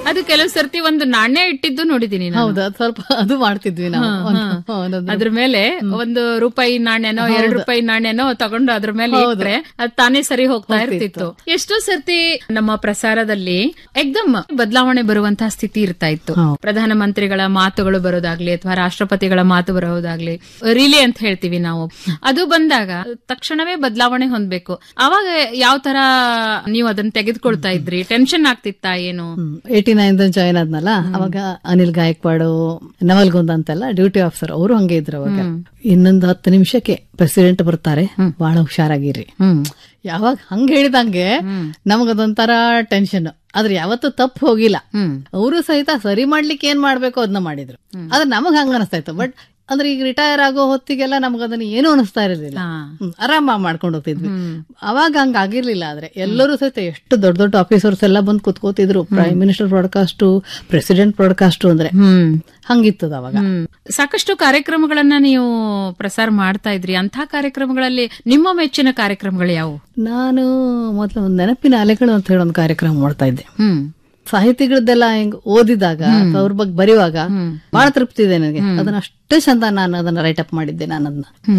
ಅದು ಕೆಲವು ಸರ್ತಿ ಒಂದು ನಾಣ್ಯ ಇಟ್ಟಿದ್ದು ನೋಡಿದೀನಿ ನಾನು. ಹೌದು ಅದು ಸ್ವಲ್ಪ ಅದು ಮಾಡ್ತಿದ್ವಿ ನಾವು ಒಂದು- ಒಂದೊಂದು ಅದ್ರ ಮೇಲೆ ಒಂದು ರೂಪಾಯಿ ನಾಣ್ಯನೋ ಎರಡು ರೂಪಾಯಿ ನಾಣ್ಯನೋ ತಗೊಂಡು ಅದ್ರ ಮೇಲೆ ಇಟ್ರೆ ಅದು ತಾನೇ ಸರಿ ಹೋಗ್ತಾ ಇರ್ತಿತ್ತು ಎಷ್ಟೋ ಸರ್ತಿ ನಮ್ಮ ಪ್ರಸಾರದಲ್ಲಿ ಎಕ್ದಮ್ ಬದಲಾವಣೆ ಬರುವಂತಹ ಸ್ಥಿತಿ ಇರ್ತಾ ಇತ್ತು ಪ್ರಧಾನ ಮಂತ್ರಿಗಳ ಮಾತುಗಳು ಬರೋದಾಗ್ಲಿ ಅಥವಾ ರಾಷ್ಟ್ರಪತಿಗಳ ಮಾತು ಬರೋದಾಗ್ಲಿ ರಿಲೇ ಅಂತ ಹೇಳ್ತೀವಿ ನಾವು ಅದು ಬಂದಾಗ ತಕ್ಷಣವೇ ಬದಲಾವಣೆ ಹೊಂದ್ಬೇಕು ಅವಾಗ ಯಾವ ತರ ನೀವು ಅದನ್ನ ತೆಗೆದುಕೊಳ್ತಾ ಇದ್ರಿ ಟೆನ್ಷನ್ ಆಗ್ತಿತ್ತಾ ಏನು ಏಟಿ ನೈನ್ ಜಾಯಿನ್ ಆದ್ನಲ್ಲ ಅವಾಗ ಅನಿಲ್ ಗಾಯಕ್ವಾಡು ನವಲ್ಗುಂದ ಅಂತೆಲ್ಲ ಡ್ಯೂಟಿ ಆಫೀಸರ್ ಅವರು ಹಂಗೆ ಇದ್ರು ಅವಾಗ ಇನ್ನೊಂದು ಹತ್ತು ನಿಮಿಷಕ್ಕೆ ಪ್ರೆಸಿಡೆಂಟ್ ಬರ್ತಾರೆ ಬಹಳ ಹುಷಾರಾಗಿರ್ರಿ ಹ್ಮ್ ಯಾವಾಗ ಹಂಗ ಹೇಳಿದಂಗೆ ನಮಗದೊಂಥರ ಟೆನ್ಷನ್ ಆದ್ರೆ ಯಾವತ್ತೂ ತಪ್ಪು ಹೋಗಿಲ್ಲ ಹ್ಮ್ ಅವರು ಸಹಿತ ಸರಿ ಮಾಡ್ಲಿಕ್ಕೆ ಏನ್ ಮಾಡ್ಬೇಕು ಅದನ್ನ ಮಾಡಿದ್ರು ಆದ್ರೆ ನಮಗ್ ಹಂಗ ಅನಿಸ್ತಾ ಇತ್ತು ಬಟ್ ಅಂದ್ರೆ ಈಗ ರಿಟೈರ್ ಆಗೋ ಹೊತ್ತಿಗೆಲ್ಲ ನಮ್ಗೆ ಅದನ್ನ ಏನು ಅನಿಸ್ತಾ ಇರಲಿಲ್ಲ ಹಾ. ಹ್ಮ್, ಆರಾಮಾಗಿ ಮಾಡ್ಕೊಂಡು ಹೋಗ್ತಿದ್ವಿ ಅವಾಗ ಹಂಗ ಆಗಿರ್ಲಿಲ್ಲ ಆದ್ರೆ ಎಲ್ಲರೂ ಸಹಿತ ಎಷ್ಟು ದೊಡ್ಡ ದೊಡ್ಡ ಆಫೀಸರ್ಸ್ ಎಲ್ಲ ಬಂದು ಕುತ್ಕೋತಿದ್ರು prime minister broadcast president broadcast ಅಂದ್ರೆ ಹ್ಮ್ ಹಂಗಿತ್ತದ ಅವಾಗ ಹ್ಮ್. ಸಾಕಷ್ಟು ಕಾರ್ಯಕ್ರಮಗಳನ್ನ ನೀವು ಪ್ರಸಾರ ಮಾಡ್ತಾ ಇದ್ರಿ ಅಂತ ಕಾರ್ಯಕ್ರಮಗಳಲ್ಲಿ ನಿಮ್ಮ ಮೆಚ್ಚಿನ ಕಾರ್ಯಕ್ರಮಗಳು ಯಾವುವು ನಾನು ಮೊದಲು ಒಂದು ನೆನಪಿನ ಅಲೆಗಳು ಅಂತ ಹೇಳಿ ಒಂದು ಕಾರ್ಯಕ್ರಮ ಮಾಡ್ತಾ ಇದ್ದೆ ಹ್ಮ್ ಸಾಹಿತಿಗಳದ್ದೆಲ್ಲ ಹಿಂಗ್ ಓದಿದಾಗ ಅಥವಾ ಅವ್ರ ಬಗ್ಗೆ ಬರೆಯುವಾಗ ಬಹಳ ತೃಪ್ತಿ ಇದೆ ನನಗೆ ಅದನ್ನ ಅಷ್ಟೇ ಚಂದ ನಾನು ಅದನ್ನ ರೈಟ್ ಅಪ್ ಮಾಡಿದ್ದೆ ನಾನು ಅದನ್ನ